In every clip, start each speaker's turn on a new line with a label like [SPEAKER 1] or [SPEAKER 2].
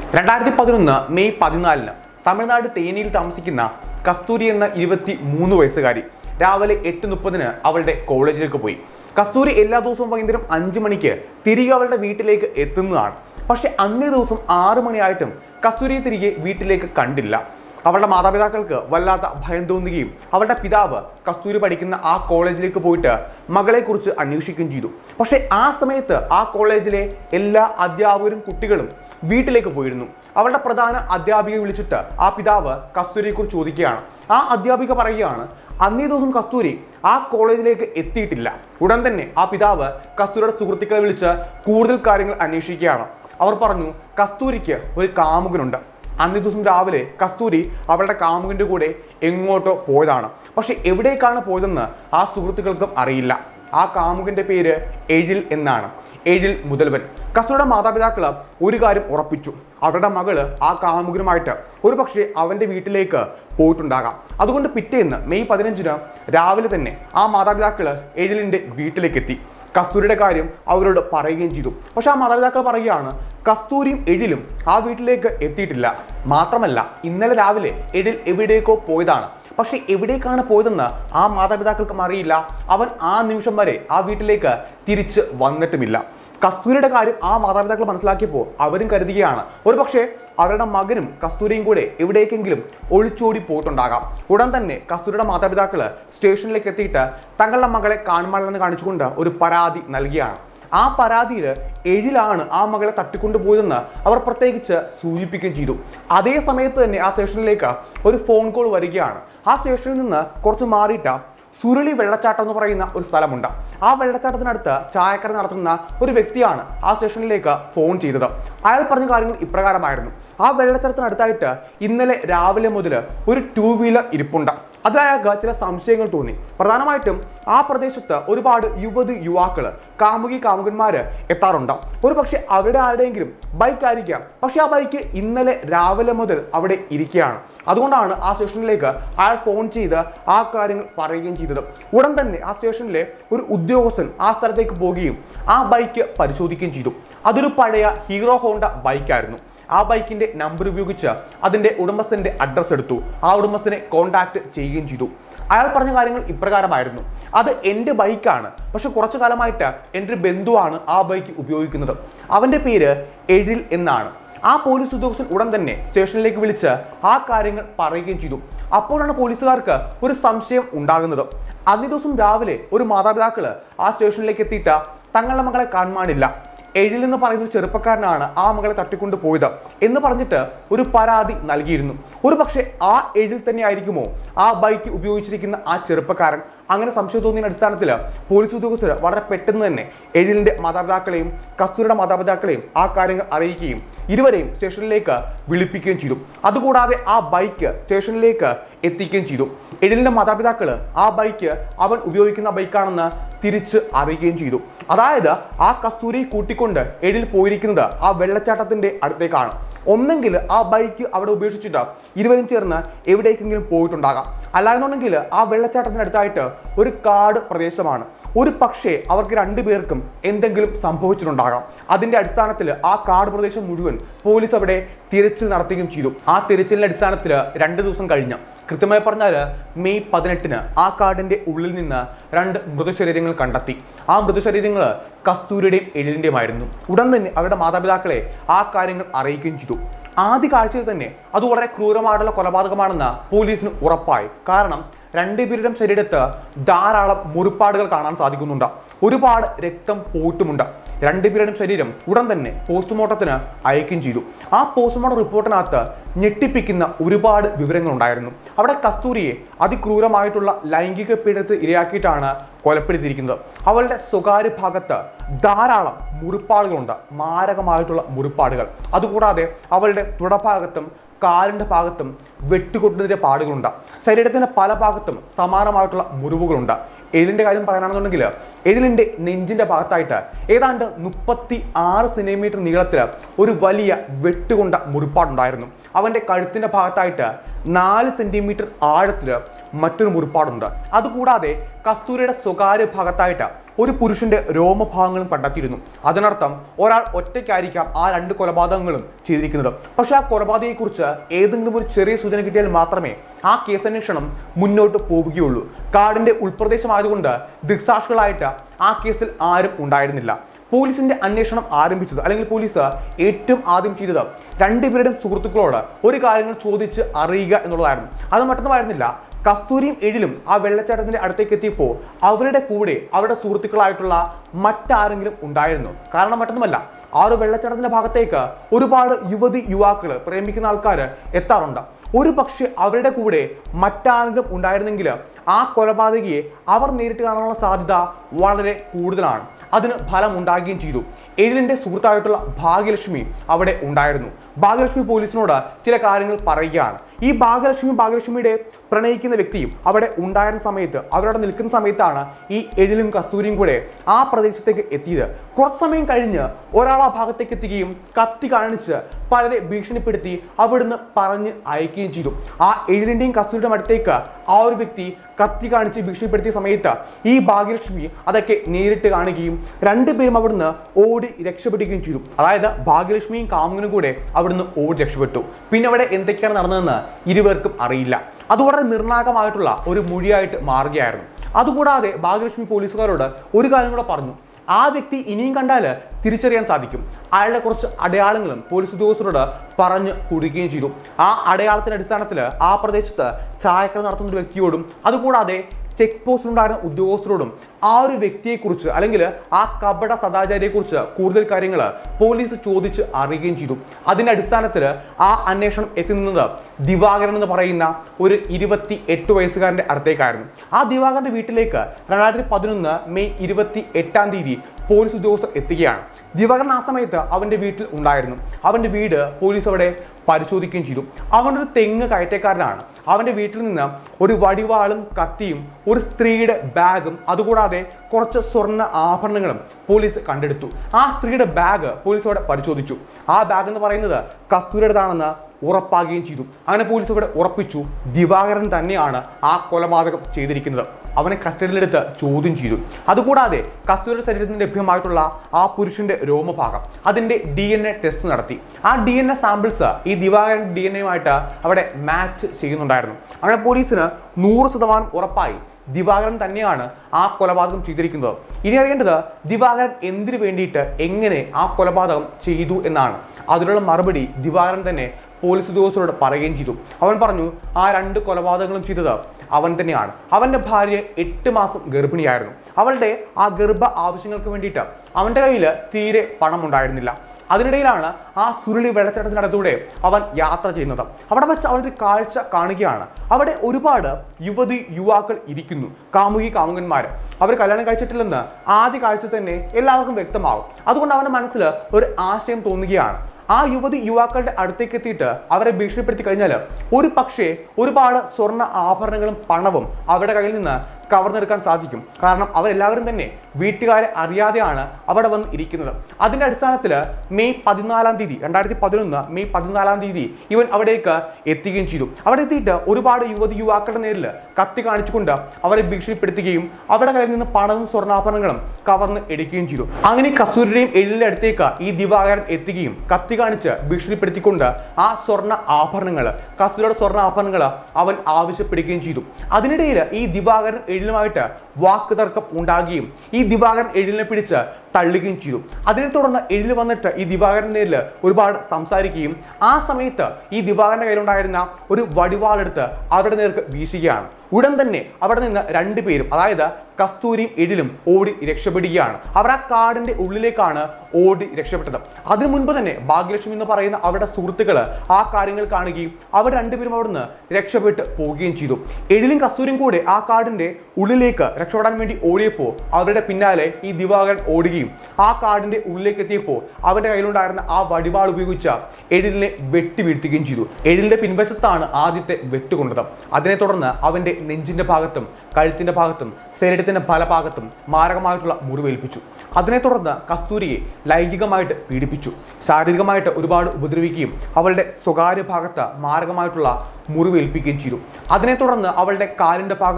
[SPEAKER 1] രണ്ടായിരത്തി പതിനൊന്ന് മെയ് പതിനാലിന് തമിഴ്നാട് തേനിയിൽ താമസിക്കുന്ന കസ്തൂരി എന്ന ഇരുപത്തി മൂന്ന് വയസ്സുകാരി രാവിലെ എട്ട് മുപ്പതിന് അവളുടെ കോളേജിലേക്ക് പോയി കസ്തൂരി എല്ലാ ദിവസവും വൈകുന്നേരം അഞ്ച് മണിക്ക് തിരികെ അവളുടെ വീട്ടിലേക്ക് എത്തുന്നതാണ് പക്ഷെ അന്നേ ദിവസം ആറ് മണിയായിട്ടും കസ്തൂരിയെ തിരികെ വീട്ടിലേക്ക് കണ്ടില്ല അവളുടെ മാതാപിതാക്കൾക്ക് വല്ലാത്ത ഭയം തോന്നുകയും അവളുടെ പിതാവ് കസ്തൂരി പഠിക്കുന്ന ആ കോളേജിലേക്ക് പോയിട്ട് മകളെക്കുറിച്ച് അന്വേഷിക്കുകയും ചെയ്തു പക്ഷേ ആ സമയത്ത് ആ കോളേജിലെ എല്ലാ അധ്യാപകരും കുട്ടികളും വീട്ടിലേക്ക് പോയിരുന്നു അവളുടെ പ്രധാന അധ്യാപികയെ വിളിച്ചിട്ട് ആ പിതാവ് കസ്തൂരിയെക്കുറിച്ച് ചോദിക്കുകയാണ് ആ അധ്യാപിക പറയുകയാണ് അന്നേ ദിവസം കസ്തൂരി ആ കോളേജിലേക്ക് എത്തിയിട്ടില്ല ഉടൻ തന്നെ ആ പിതാവ് കസ്തൂരിയുടെ സുഹൃത്തുക്കളെ വിളിച്ച് കൂടുതൽ കാര്യങ്ങൾ അന്വേഷിക്കുകയാണ് അവർ പറഞ്ഞു കസ്തൂരിക്ക് ഒരു കാമുകനുണ്ട് അന്നേ ദിവസം രാവിലെ കസ്തൂരി അവളുടെ കാമുകന്റെ കൂടെ എങ്ങോട്ടോ പോയതാണ് പക്ഷെ എവിടേക്കാണ് പോയതെന്ന് ആ സുഹൃത്തുക്കൾക്കും അറിയില്ല ആ കാമുകന്റെ പേര് എഴിൽ എന്നാണ് എഴിൽ മുതൽവൻ കസ്തൂരിയുടെ മാതാപിതാക്കൾ ഒരു കാര്യം ഉറപ്പിച്ചു അവരുടെ മകള് ആ കാമുകനുമായിട്ട് ഒരു പക്ഷേ അവന്റെ വീട്ടിലേക്ക് പോയിട്ടുണ്ടാകാം അതുകൊണ്ട് പിറ്റേന്ന് മെയ് പതിനഞ്ചിന് രാവിലെ തന്നെ ആ മാതാപിതാക്കൾ എഴിലിന്റെ വീട്ടിലേക്ക് എത്തി കസ്തൂരിയുടെ കാര്യം അവരോട് പറയുകയും ചെയ്തു പക്ഷെ ആ മാതാപിതാക്കൾ പറയുകയാണ് കസ്തൂരിയും എഴിലും ആ വീട്ടിലേക്ക് എത്തിയിട്ടില്ല മാത്രമല്ല ഇന്നലെ രാവിലെ എഴിൽ എവിടേക്കോ പോയതാണ് പക്ഷെ എവിടേക്കാണ് പോയതെന്ന് ആ മാതാപിതാക്കൾക്കും അറിയില്ല അവൻ ആ നിമിഷം വരെ ആ വീട്ടിലേക്ക് തിരിച്ച് വന്നിട്ടുമില്ല കസ്തൂരിയുടെ കാര്യം ആ മാതാപിതാക്കൾ മനസ്സിലാക്കിയപ്പോൾ അവരും കരുതുകയാണ് ഒരു പക്ഷേ അവരുടെ മകനും കസ്തൂരിയും കൂടെ എവിടേക്കെങ്കിലും ഒളിച്ചോടി പോയിട്ടുണ്ടാകാം ഉടൻ തന്നെ കസ്തൂരിയുടെ മാതാപിതാക്കൾ സ്റ്റേഷനിലേക്ക് എത്തിയിട്ട് തങ്ങളുടെ മകളെ കാണുമാണെന്ന് കാണിച്ചുകൊണ്ട് ഒരു പരാതി നൽകിയാണ് ആ പരാതിയിൽ എഴിലാണ് ആ മകളെ തട്ടിക്കൊണ്ടുപോയതെന്ന് അവർ പ്രത്യേകിച്ച് സൂചിപ്പിക്കുകയും ചെയ്തു അതേ സമയത്ത് തന്നെ ആ സ്റ്റേഷനിലേക്ക് ഒരു ഫോൺ കോൾ വരികയാണ് ആ സ്റ്റേഷനിൽ നിന്ന് കുറച്ച് മാറിയിട്ട് സുരുളി വെള്ളച്ചാട്ടം എന്ന് പറയുന്ന ഒരു സ്ഥലമുണ്ട് ആ വെള്ളച്ചാട്ടത്തിനടുത്ത് ചായക്കട നടത്തുന്ന ഒരു വ്യക്തിയാണ് ആ സ്റ്റേഷനിലേക്ക് ഫോൺ ചെയ്തത് അയാൾ പറഞ്ഞ കാര്യങ്ങൾ ഇപ്രകാരമായിരുന്നു ആ വെള്ളച്ചാട്ടത്തിനടുത്തായിട്ട് ഇന്നലെ രാവിലെ മുതൽ ഒരു ടൂ വീലർ ഇരിപ്പുണ്ട് അതിൽ അയാൾക്ക് ചില സംശയങ്ങൾ തോന്നി പ്രധാനമായിട്ടും ആ പ്രദേശത്ത് ഒരുപാട് യുവതി യുവാക്കൾ കാമുകി കാമുകന്മാര് എത്താറുണ്ട് ഒരു പക്ഷേ അവരുടെ ആരുടെയെങ്കിലും ബൈക്ക് ആയിരിക്കാം പക്ഷെ ആ ബൈക്ക് ഇന്നലെ രാവിലെ മുതൽ അവിടെ ഇരിക്കുകയാണ് അതുകൊണ്ടാണ് ആ സ്റ്റേഷനിലേക്ക് അയാൾ ഫോൺ ചെയ്ത് ആ കാര്യങ്ങൾ പറയുകയും ചെയ്തത് ഉടൻ തന്നെ ആ സ്റ്റേഷനിലെ ഒരു ഉദ്യോഗസ്ഥൻ ആ സ്ഥലത്തേക്ക് പോവുകയും ആ ബൈക്ക് പരിശോധിക്കുകയും ചെയ്തു അതൊരു പഴയ ഹീറോ ഹോണ്ട ബൈക്കായിരുന്നു ആ ബൈക്കിന്റെ നമ്പർ ഉപയോഗിച്ച് അതിന്റെ ഉടമസ്ഥന്റെ അഡ്രസ്സ് എടുത്തു ആ ഉടമസ്ഥനെ കോൺടാക്ട് ചെയ്യുകയും ചെയ്തു അയാൾ പറഞ്ഞ കാര്യങ്ങൾ ഇപ്രകാരമായിരുന്നു അത് എൻ്റെ ബൈക്കാണ് പക്ഷെ കുറച്ചു കാലമായിട്ട് എൻ്റെ ഒരു ബന്ധുവാണ് ആ ബൈക്ക് ഉപയോഗിക്കുന്നത് അവൻ്റെ പേര് എഴിൽ എന്നാണ് ആ പോലീസ് ഉദ്യോഗസ്ഥൻ ഉടൻ തന്നെ സ്റ്റേഷനിലേക്ക് വിളിച്ച് ആ കാര്യങ്ങൾ പറയുകയും ചെയ്തു അപ്പോഴാണ് പോലീസുകാർക്ക് ഒരു സംശയം ഉണ്ടാകുന്നത് അന്നേ ദിവസം രാവിലെ ഒരു മാതാപിതാക്കള് ആ സ്റ്റേഷനിലേക്ക് എത്തിയിട്ട് തങ്ങളുടെ മകളെ കാണുവാനില്ല എഴിൽ എന്ന് പറയുന്ന ഒരു ചെറുപ്പക്കാരനാണ് ആ മകളെ തട്ടിക്കൊണ്ട് പോയത് എന്ന് പറഞ്ഞിട്ട് ഒരു പരാതി നൽകിയിരുന്നു ഒരു പക്ഷേ ആ എഴിൽ തന്നെ ആയിരിക്കുമോ ആ ബൈക്ക് ഉപയോഗിച്ചിരിക്കുന്ന ആ ചെറുപ്പക്കാരൻ അങ്ങനെ സംശയം തോന്നിയ അടിസ്ഥാനത്തിൽ പോലീസ് ഉദ്യോഗസ്ഥർ വളരെ പെട്ടെന്ന് തന്നെ എഴിലിന്റെ മാതാപിതാക്കളെയും കസ്തൂരിയുടെ മാതാപിതാക്കളെയും ആ കാര്യങ്ങൾ അറിയിക്കുകയും ഇരുവരെയും സ്റ്റേഷനിലേക്ക് വിളിപ്പിക്കുകയും ചെയ്തു അതുകൂടാതെ ആ ബൈക്ക് സ്റ്റേഷനിലേക്ക് എത്തിക്കുകയും ചെയ്തു എഴിലിന്റെ മാതാപിതാക്കൾ ആ ബൈക്ക് അവൻ ഉപയോഗിക്കുന്ന ബൈക്കാണെന്ന് തിരിച്ച് അറിയുകയും ചെയ്തു അതായത് ആ കസ്തൂരി കൂട്ടിക്കൊണ്ട് എഴിൽ പോയിരിക്കുന്നത് ആ വെള്ളച്ചാട്ടത്തിന്റെ അടുത്തേക്കാണ് ഒന്നെങ്കിൽ ആ ബൈക്ക് അവിടെ ഉപേക്ഷിച്ചിട്ട് ഇരുവരും ചേർന്ന് എവിടേക്കെങ്കിലും പോയിട്ടുണ്ടാകാം അല്ലാന്നുണ്ടെങ്കിൽ ആ വെള്ളച്ചാട്ടത്തിനടുത്തായിട്ട് ഒരു കാട് പ്രദേശമാണ് ഒരു പക്ഷേ അവർക്ക് രണ്ടുപേർക്കും എന്തെങ്കിലും സംഭവിച്ചിട്ടുണ്ടാകാം അതിന്റെ അടിസ്ഥാനത്തിൽ ആ കാട് പ്രദേശം മുഴുവൻ പോലീസ് അവിടെ തിരച്ചിൽ നടത്തുകയും ചെയ്തു ആ തിരച്ചിലിന്റെ അടിസ്ഥാനത്തിൽ രണ്ട് ദിവസം കഴിഞ്ഞ് കൃത്യമായി പറഞ്ഞാൽ മെയ് പതിനെട്ടിന് ആ കാടിന്റെ ഉള്ളിൽ നിന്ന് രണ്ട് മൃതശരീരങ്ങൾ കണ്ടെത്തി ആ മൃതശരീരങ്ങൾ കസ്തൂരിയുടെയും എഴിലിന്റെയുമായിരുന്നു ഉടൻ തന്നെ അവരുടെ മാതാപിതാക്കളെ ആ കാര്യങ്ങൾ അറിയിക്കുകയും ചെയ്തു ആദ്യ കാഴ്ചയിൽ തന്നെ അത് വളരെ ക്രൂരമായിട്ടുള്ള കൊലപാതകമാണെന്ന് പോലീസിന് ഉറപ്പായി കാരണം രണ്ടുപേരുടെയും ശരീരത്ത് ധാരാളം മുറിപ്പാടുകൾ കാണാൻ സാധിക്കുന്നുണ്ട് ഒരുപാട് രക്തം പോയിട്ടുമുണ്ട് രണ്ടുപേരുടെയും ശരീരം ഉടൻ തന്നെ പോസ്റ്റ്മോർട്ടത്തിന് അയക്കുകയും ചെയ്തു ആ പോസ്റ്റ്മോർട്ടം റിപ്പോർട്ടിനകത്ത് ഞെട്ടിപ്പിക്കുന്ന ഒരുപാട് വിവരങ്ങൾ ഉണ്ടായിരുന്നു അവിടെ കസ്തൂരിയെ അതിക്രൂരമായിട്ടുള്ള ലൈംഗിക പീഡനത്തിൽ ഇരയാക്കിയിട്ടാണ് കൊലപ്പെടുത്തിയിരിക്കുന്നത് അവളുടെ സ്വകാര്യ ഭാഗത്ത് ധാരാളം മുറിപ്പാടുകളുണ്ട് മാരകമായിട്ടുള്ള മുറിപ്പാടുകൾ അതുകൂടാതെ അവളുടെ തുടഭാഗത്തും കാലിൻ്റെ ഭാഗത്തും വെട്ടുകൊട്ടുന്നതിൻ്റെ പാടുകളുണ്ട് ശരീരത്തിൻ്റെ പല ഭാഗത്തും സമാനമായിട്ടുള്ള മുറിവുകളുണ്ട് എഴിലിൻ്റെ കാര്യം പറയാനാണെന്നുണ്ടെങ്കിൽ എഴിലിൻ്റെ നെഞ്ചിൻ്റെ ഭാഗത്തായിട്ട് ഏതാണ്ട് മുപ്പത്തി ആറ് സെൻറ്റിമീറ്റർ നീളത്തിൽ ഒരു വലിയ വെട്ടുകൊണ്ട മുറിപ്പാടുണ്ടായിരുന്നു അവൻ്റെ കഴുത്തിൻ്റെ ഭാഗത്തായിട്ട് നാല് സെൻറ്റിമീറ്റർ ആഴത്തിൽ മറ്റൊരു മുറിപ്പാടുണ്ട് അതുകൂടാതെ കസ്തൂരിയുടെ സ്വകാര്യ ഭാഗത്തായിട്ട് ഒരു പുരുഷന്റെ രോമഭാഗങ്ങളും കണ്ടെത്തിയിരുന്നു അതിനർത്ഥം ഒരാൾ ഒറ്റയ്ക്കായിരിക്കാം ആ രണ്ട് കൊലപാതകങ്ങളും ചെയ്തിരിക്കുന്നത് പക്ഷെ ആ കൊലപാതകയെക്കുറിച്ച് ഏതെങ്കിലും ഒരു ചെറിയ സൂചന കിട്ടിയാൽ മാത്രമേ ആ കേസന്വേഷണം മുന്നോട്ട് പോവുകയുള്ളൂ കാടിന്റെ ഉൾപ്രദേശമായതുകൊണ്ട് ദൃക്സാക്ഷികളായിട്ട് ആ കേസിൽ ആരും ഉണ്ടായിരുന്നില്ല പോലീസിന്റെ അന്വേഷണം ആരംഭിച്ചത് അല്ലെങ്കിൽ പോലീസ് ഏറ്റവും ആദ്യം ചെയ്തത് രണ്ടുപേരുടെയും സുഹൃത്തുക്കളോട് ഒരു കാര്യങ്ങൾ ചോദിച്ച് അറിയുക എന്നുള്ളതായിരുന്നു അത് മറ്റൊന്നുമായിരുന്നില്ല കസ്തൂരിയും എഴിലും ആ വെള്ളച്ചാട്ടത്തിന്റെ അടുത്തേക്ക് എത്തിയപ്പോൾ അവരുടെ കൂടെ അവരുടെ സുഹൃത്തുക്കളായിട്ടുള്ള മറ്റാരെങ്കിലും ഉണ്ടായിരുന്നു കാരണം മറ്റൊന്നുമല്ല ആ ഒരു വെള്ളച്ചാട്ടത്തിന്റെ ഭാഗത്തേക്ക് ഒരുപാട് യുവതി യുവാക്കൾ പ്രേമിക്കുന്ന ആൾക്കാർ എത്താറുണ്ട് ഒരു പക്ഷേ അവരുടെ കൂടെ മറ്റാരെങ്കിലും ഉണ്ടായിരുന്നെങ്കിൽ ആ കൊലപാതകയെ അവർ നേരിട്ട് കാണാനുള്ള സാധ്യത വളരെ കൂടുതലാണ് അതിന് ഫലം ഉണ്ടാകുകയും ചെയ്തു എഴിലിന്റെ സുഹൃത്തായിട്ടുള്ള ഭാഗ്യലക്ഷ്മി അവിടെ ഉണ്ടായിരുന്നു ഭാഗ്യലക്ഷ്മി പോലീസിനോട് ചില കാര്യങ്ങൾ പറയുകയാണ് ഈ ഭാഗ്യലക്ഷ്മി ഭാഗ്യലക്ഷ്മിയുടെ പ്രണയിക്കുന്ന വ്യക്തിയും അവിടെ ഉണ്ടായിരുന്ന സമയത്ത് അവരവിടെ നിൽക്കുന്ന സമയത്താണ് ഈ എഴിലും കസ്തൂരിയും കൂടെ ആ പ്രദേശത്തേക്ക് എത്തിയത് കുറച്ച് സമയം കഴിഞ്ഞ് ഒരാൾ ആ ഭാഗത്തേക്ക് എത്തുകയും കത്തി കാണിച്ച് പലരെ ഭീഷണിപ്പെടുത്തി അവിടുന്ന് പറഞ്ഞ് അയക്കുകയും ചെയ്തു ആ എഴിലിന്റെയും കസ്തൂരിയുടെയും അടുത്തേക്ക് ആ ഒരു വ്യക്തി കത്തി കാണിച്ച് ഭീഷണിപ്പെടുത്തിയ സമയത്ത് ഈ ഭാഗ്യലക്ഷ്മി അതൊക്കെ നേരിട്ട് കാണുകയും രണ്ടുപേരും അവിടുന്ന് ഓടി രക്ഷപ്പെടുകയും ചെയ്തു അതായത് ഭാഗ്യലക്ഷ്മിയും കാമുകനും കൂടെ അവിടുന്ന് ഓടി രക്ഷപ്പെട്ടു പിന്നെ അവിടെ എന്തൊക്കെയാണ് നടന്നതെന്ന് ഇരുവർക്കും അറിയില്ല അത് വളരെ നിർണായകമായിട്ടുള്ള ഒരു മൊഴിയായിട്ട് മാറുകയായിരുന്നു അതുകൂടാതെ ഭാഗ്യലക്ഷ്മി പോലീസുകാരോട് ഒരു കാര്യം കൂടെ പറഞ്ഞു ആ വ്യക്തി ഇനിയും കണ്ടാൽ തിരിച്ചറിയാൻ സാധിക്കും അയാളുടെ കുറച്ച് അടയാളങ്ങളും പോലീസ് ഉദ്യോഗസ്ഥരോട് പറഞ്ഞു കൊടുക്കുകയും ചെയ്തു ആ അടയാളത്തിന്റെ അടിസ്ഥാനത്തിൽ ആ പ്രദേശത്ത് ചായക്കട നടത്തുന്ന ഒരു വ്യക്തിയോടും അതുകൂടാതെ ചെക്ക് പോസ്റ്റിലുണ്ടായിരുന്ന ഉദ്യോഗസ്ഥരോടും ആ ഒരു വ്യക്തിയെക്കുറിച്ച് അല്ലെങ്കിൽ ആ കപട സദാചാരിയെക്കുറിച്ച് കൂടുതൽ കാര്യങ്ങൾ പോലീസ് ചോദിച്ച് അറിയുകയും ചെയ്തു അതിന്റെ അടിസ്ഥാനത്തിൽ ആ അന്വേഷണം എത്തി നിന്നത് ദിവാകരൻ എന്ന് പറയുന്ന ഒരു ഇരുപത്തി എട്ട് വയസ്സുകാരന്റെ അടുത്തേക്കായിരുന്നു ആ ദിവാകരന്റെ വീട്ടിലേക്ക് രണ്ടായിരത്തി പതിനൊന്ന് മെയ് ഇരുപത്തി എട്ടാം തീയതി പോലീസ് ഉദ്യോഗസ്ഥർ എത്തുകയാണ് ദിവാകരൻ ആ സമയത്ത് അവന്റെ വീട്ടിൽ ഉണ്ടായിരുന്നു അവന്റെ വീട് പോലീസ് അവിടെ പരിശോധിക്കുകയും ചെയ്തു അവനൊരു തെങ്ങ് കയറ്റക്കാരനാണ് അവന്റെ വീട്ടിൽ നിന്ന് ഒരു വടിവാളും കത്തിയും ഒരു സ്ത്രീയുടെ ബാഗും അതുകൂടാതെ കുറച്ച് സ്വർണ്ണ ആഭരണങ്ങളും പോലീസ് കണ്ടെടുത്തു ആ സ്ത്രീയുടെ ബാഗ് പോലീസ് അവിടെ പരിശോധിച്ചു ആ ബാഗ് എന്ന് പറയുന്നത് കസ്തൂരിയുടേതാണെന്ന് ഉറപ്പാകുകയും ചെയ്തു അങ്ങനെ പോലീസ് ഇവിടെ ഉറപ്പിച്ചു ദിവാകരൻ തന്നെയാണ് ആ കൊലപാതകം ചെയ്തിരിക്കുന്നത് അവനെ കസ്റ്റഡിയിലെടുത്ത് ചോദ്യം ചെയ്തു അതുകൂടാതെ കസ്തൂരിയുടെ ശരീരത്തിന് ലഭ്യമായിട്ടുള്ള ആ പുരുഷന്റെ രോമഭാഗം അതിന്റെ ഡി എൻ എ ടെസ്റ്റ് നടത്തി ആ ഡി എൻ എ സാമ്പിൾസ് ഈ ദിവാകരൻ ഡി എൻ എയുമായിട്ട് അവിടെ മാച്ച് ചെയ്യുന്നുണ്ടായിരുന്നു അങ്ങനെ പോലീസിന് നൂറ് ശതമാനം ഉറപ്പായി ദിവാകരൻ തന്നെയാണ് ആ കൊലപാതകം ചെയ്തിരിക്കുന്നത് ഇനി അറിയേണ്ടത് ദിവാകരൻ എന്തിനു വേണ്ടിയിട്ട് എങ്ങനെ ആ കൊലപാതകം ചെയ്തു എന്നാണ് അതിനുള്ള മറുപടി ദിവാകരൻ തന്നെ പോലീസ് ഉദ്യോഗസ്ഥരോട് പറയുകയും ചെയ്തു അവൻ പറഞ്ഞു ആ രണ്ട് കൊലപാതകങ്ങളും ചെയ്തത് അവൻ തന്നെയാണ് അവൻ്റെ ഭാര്യ എട്ട് മാസം ഗർഭിണിയായിരുന്നു അവളുടെ ആ ഗർഭ ആവശ്യങ്ങൾക്ക് വേണ്ടിയിട്ട് അവൻ്റെ കയ്യിൽ തീരെ പണം ഉണ്ടായിരുന്നില്ല അതിനിടയിലാണ് ആ സുരുളി വെള്ളച്ചാട്ടത്തിനടുത്തൂടെ അവൻ യാത്ര ചെയ്യുന്നത് അവിടെ വെച്ച് അവനൊരു കാഴ്ച കാണുകയാണ് അവിടെ ഒരുപാട് യുവതി യുവാക്കൾ ഇരിക്കുന്നു കാമുകി കാമുകന്മാർ അവർ കല്യാണം കഴിച്ചിട്ടില്ലെന്ന് ആദ്യ കാഴ്ച തന്നെ എല്ലാവർക്കും വ്യക്തമാവും അതുകൊണ്ട് അവൻ്റെ മനസ്സിൽ ഒരു ആശയം തോന്നുകയാണ് ആ യുവതി യുവാക്കളുടെ അടുത്തേക്ക് എത്തിയിട്ട് അവരെ ഭീഷണിപ്പെടുത്തി കഴിഞ്ഞാൽ ഒരു പക്ഷേ ഒരുപാട് സ്വർണ്ണ ആഭരണങ്ങളും പണവും അവരുടെ കയ്യിൽ നിന്ന് കവർന്നെടുക്കാൻ സാധിക്കും കാരണം അവരെല്ലാവരും തന്നെ വീട്ടുകാരെ അറിയാതെയാണ് അവിടെ വന്ന് ഇരിക്കുന്നത് അതിന്റെ അടിസ്ഥാനത്തിൽ മെയ് പതിനാലാം തീയതി രണ്ടായിരത്തി പതിനൊന്ന് മെയ് പതിനാലാം തീയതി ഇവൻ അവിടേക്ക് എത്തുകയും ചെയ്തു അവിടെ എത്തിയിട്ട് ഒരുപാട് യുവതി യുവാക്കളുടെ നേരിൽ കത്തി കാണിച്ചുകൊണ്ട് അവരെ ഭീഷണിപ്പെടുത്തുകയും അവരുടെ കയ്യിൽ നിന്ന് പണവും സ്വർണ്ണാഭരണങ്ങളും കവർന്ന് എടുക്കുകയും ചെയ്തു അങ്ങനെ കസ്തൂരിയുടെയും എഴിലിന്റെ അടുത്തേക്ക് ഈ ദിവാകരൻ എത്തുകയും കത്തി കാണിച്ച് ഭീഷണിപ്പെടുത്തിക്കൊണ്ട് ആ സ്വർണ്ണ ആഭരണങ്ങൾ കസ്തൂരിയുടെ സ്വർണ്ണ ആഭരണങ്ങൾ അവൻ ആവശ്യപ്പെടുകയും ചെയ്തു അതിനിടയിൽ ഈ ദിവാകരൻ എഴിലുമായിട്ട് വാക്ക് തർക്കം ഉണ്ടാകുകയും ഈ ദിവാകരൻ എഴിലിനെ പിടിച്ച് തള്ളുകയും ചെയ്തു അതിനെ തുടർന്ന് എഴിൽ വന്നിട്ട് ഈ ദിവാകരൻ നേരിൽ ഒരുപാട് സംസാരിക്കുകയും ആ സമയത്ത് ഈ ദിവാകരന്റെ കയ്യിലുണ്ടായിരുന്ന ഒരു വടിവാളെടുത്ത് അവരുടെ നേർക്ക് വീശുകയാണ് ഉടൻ തന്നെ അവിടെ നിന്ന് രണ്ടുപേരും അതായത് കസ്തൂരിയും എഴിലും ഓടി രക്ഷപ്പെടുകയാണ് അവർ ആ കാടിന്റെ ഉള്ളിലേക്കാണ് ഓടി രക്ഷപ്പെട്ടത് അതിനു മുൻപ് തന്നെ ഭാഗ്യലക്ഷ്മി എന്ന് പറയുന്ന അവരുടെ സുഹൃത്തുക്കൾ ആ കാര്യങ്ങൾ കാണുകയും അവർ രണ്ടുപേരും അവിടുന്ന് രക്ഷപ്പെട്ട് പോവുകയും ചെയ്തു എഴിലും കസ്തൂരിയും കൂടെ ആ കാടിന്റെ ഉള്ളിലേക്ക് രക്ഷപ്പെടാൻ വേണ്ടി ഓടിയപ്പോൾ അവരുടെ പിന്നാലെ ഈ ദിവാകരൻ ഓടുകയും ആ കാടിന്റെ ഉള്ളിലേക്ക് എത്തിയപ്പോൾ അവന്റെ കയ്യിലുണ്ടായിരുന്ന ആ വടിവാൾ ഉപയോഗിച്ച എഴിലിനെ വെട്ടി വീഴ്ത്തുകയും ചെയ്തു എഴിലിന്റെ പിൻവശത്താണ് ആദ്യത്തെ വെട്ടുകൊണ്ടത് അതിനെ തുടർന്ന് അവന്റെ നെഞ്ചിന്റെ ഭാഗത്തും കഴുത്തിന്റെ ഭാഗത്തും ശരീരത്തിന്റെ പല ഭാഗത്തും മാരകമായിട്ടുള്ള മുറിവേൽപ്പിച്ചു അതിനെ തുടർന്ന് കസ്തൂരിയെ ലൈംഗികമായിട്ട് പീഡിപ്പിച്ചു ശാരീരികമായിട്ട് ഒരുപാട് ഉപദ്രവിക്കുകയും അവളുടെ സ്വകാര്യ ഭാഗത്ത് മാരകമായിട്ടുള്ള മുറിവേൽപ്പിക്കുകയും ചെയ്തു അതിനെ തുടർന്ന് അവളുടെ കാലിന്റെ ഭാഗത്തും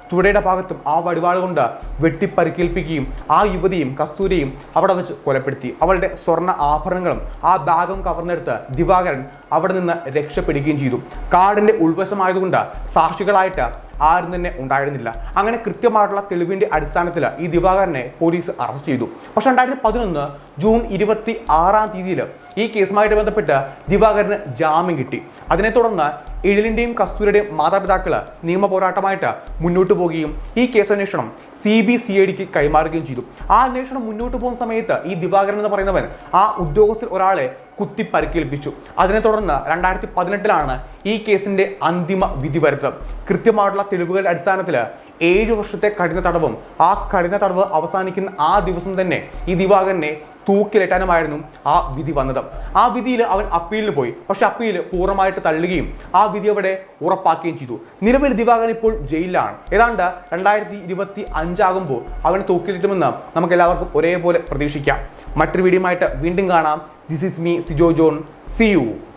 [SPEAKER 1] തുടയുടെ ഭാഗത്തും ആ വടിവാൾ കൊണ്ട് വെട്ടിപ്പരിക്കേൽപ്പിക്കുകയും ആ യുവതിയും കസ്തൂരിയും അവിടെ വെച്ച് കൊലപ്പെടുത്തി അവളുടെ സ്വർണ്ണ ആഭരണങ്ങളും ആ ബാഗും കവർന്നെടുത്ത് ദിവാകരൻ അവിടെ നിന്ന് രക്ഷപ്പെടുകയും ചെയ്തു കാടിന്റെ ഉൾവശമായതുകൊണ്ട് സാക്ഷികളായിട്ട് ആരും തന്നെ ഉണ്ടായിരുന്നില്ല അങ്ങനെ കൃത്യമായിട്ടുള്ള തെളിവിന്റെ അടിസ്ഥാനത്തിൽ ഈ ദിവാകരനെ പോലീസ് അറസ്റ്റ് ചെയ്തു പക്ഷെ രണ്ടായിരത്തി പതിനൊന്ന് ജൂൺ ഇരുപത്തി ആറാം തീയതിയിൽ ഈ കേസുമായിട്ട് ബന്ധപ്പെട്ട് ദിവാകരന് ജാമ്യം കിട്ടി അതിനെ തുടർന്ന് എഴിലിന്റെയും കസ്തൂരിയുടെയും മാതാപിതാക്കള് നിയമ പോരാട്ടമായിട്ട് മുന്നോട്ട് പോവുകയും ഈ കേസ് അന്വേഷണം സി ബി സി ഐ ഡിക്ക് കൈമാറുകയും ചെയ്തു ആ അന്വേഷണം മുന്നോട്ട് പോകുന്ന സമയത്ത് ഈ ദിവാകരൻ എന്ന് പറയുന്നവൻ ആ ഉദ്യോഗസ്ഥർ ഒരാളെ കുത്തി പരിക്കേൽപ്പിച്ചു അതിനെ തുടർന്ന് രണ്ടായിരത്തി പതിനെട്ടിലാണ് ഈ കേസിന്റെ അന്തിമ വിധി വരുന്നത് കൃത്യമായിട്ടുള്ള തെളിവുകളുടെ അടിസ്ഥാനത്തിൽ ഏഴ് വർഷത്തെ കഠിന തടവും ആ കഠിന തടവ് അവസാനിക്കുന്ന ആ ദിവസം തന്നെ ഈ ദിവാകരനെ തൂക്കിലേറ്റാനുമായിരുന്നു ആ വിധി വന്നത് ആ വിധിയിൽ അവൻ അപ്പീലിന് പോയി പക്ഷെ അപ്പീൽ പൂർണ്ണമായിട്ട് തള്ളുകയും ആ വിധി അവിടെ ഉറപ്പാക്കുകയും ചെയ്തു നിലവിൽ ദിവാകരൻ ഇപ്പോൾ ജയിലിലാണ് ഏതാണ്ട് രണ്ടായിരത്തി ഇരുപത്തി അഞ്ചാകുമ്പോൾ അവനെ തൂക്കിലേറ്റുമെന്ന് നമുക്ക് എല്ലാവർക്കും ഒരേപോലെ പ്രതീക്ഷിക്കാം മറ്റൊരു വീഡിയോയുമായിട്ട് വീണ്ടും കാണാം this is me Sijo John see U